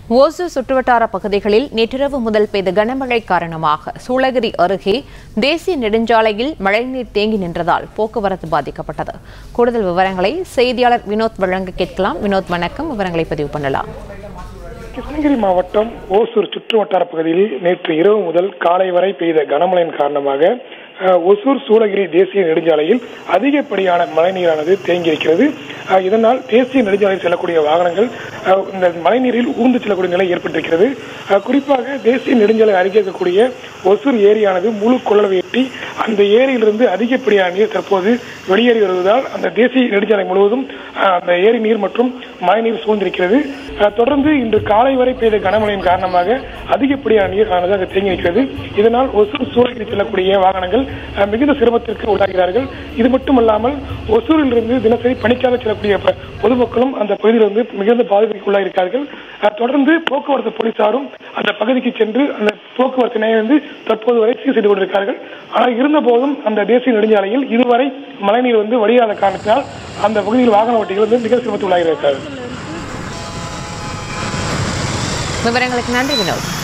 ஓசூர் சுற்றுவட்டார பகுதிகளில் நேற்றிரவு முதல் பெய்த கனமழை காரணமாக சூளகிரி அருகே தேசிய நெடுஞ்சாலையில் மழைநீர் தேங்கி நின்றதால் போக்குவரத்து பாதிக்கப்பட்டது கூடுதல் விவரங்களை செய்தியாளர் வினோத் வழங்க கேட்கலாம் வினோத் வணக்கம் விவரங்களை பதிவு பண்ணலாம் கிருஷ்ணகிரி மாவட்டம் ஓசூர் சுற்றுவட்டார பகுதியில் நேற்று இரவு முதல் காலை வரை பெய்த கனமழையின் காரணமாக அஹ், ஒசூர் சூளகிரி தேசிய நெடுஞ்சாலையில் அதிகப்படியான மழைநீரானது தேங்கியிருக்கிறது அஹ், இதனால் தேசிய நெடுஞ்சாலையில் செல்லக்கூடிய வாகனங்கள் அஹ், இந்த மழைநீரில் ஊர்ந்து செல்லக்கூடிய நிலை ஏற்பட்டிருக்கிறது அஹ், குறிப்பாக தேசிய நெடுஞ்சாலை அருகே இருக்கக்கூடிய ஒசூர் ஏரியானது முழு கொள்ளளவை எட்டி அந்த ஏரியிலிருந்து அதிகப்படியான நீர் தற்போது வெளியேறி வருவதால் அந்த தேசிய நெடுஞ்சாலை முழுவதும் அஹ், அந்த ஏரி நீர் மற்றும் மழைநீர் சூழ்ந்திருக்கிறது அஹ், தொடர்ந்து இன்று காலை வரை பெய்த கனமழையின் காரணமாக அதிகப்படியான நீர் ஆனது அங்கு தேங்கி நிற்கிறது இதனால் ஒசூர் சூளகிரி செல்லக்கூடிய வாகனங்கள் அஹ், மிகுந்த சிரமத்திற்கு உள்ளாகிறார்கள் இது மட்டுமல்லாமல் ஒசூரிலிருந்து தினசரி பணிக்காக செல்லக்கூடிய ப- பொதுமக்களும் அந்த பகுதியிலிருந்து மிகுந்த பாதிப்புக்கு உள்ளாயிருக்கிறார்கள் அஹ், தொடர்ந்து போக்குவரத்து போலீசாரும் அந்த பகுதிக்கு சென்று அந்த போக்குவரத்தினை வந்து தற்போது வரை சீர் செய்து கொண்டிருக்கிறார்கள் ஆனால் இருந்த போதும் அந்த தேசிய நெடுஞ்சாலையில் இதுவரை மழைநீர் வந்து வடியாத காரணத்தினால் அந்த பகுதியில் வாகன ஓட்டிகள் வந்து மிக சிரமத்துக்கு உள்ளாகிறார்கள் விவரங்களுக்கு நன்றி வினோத்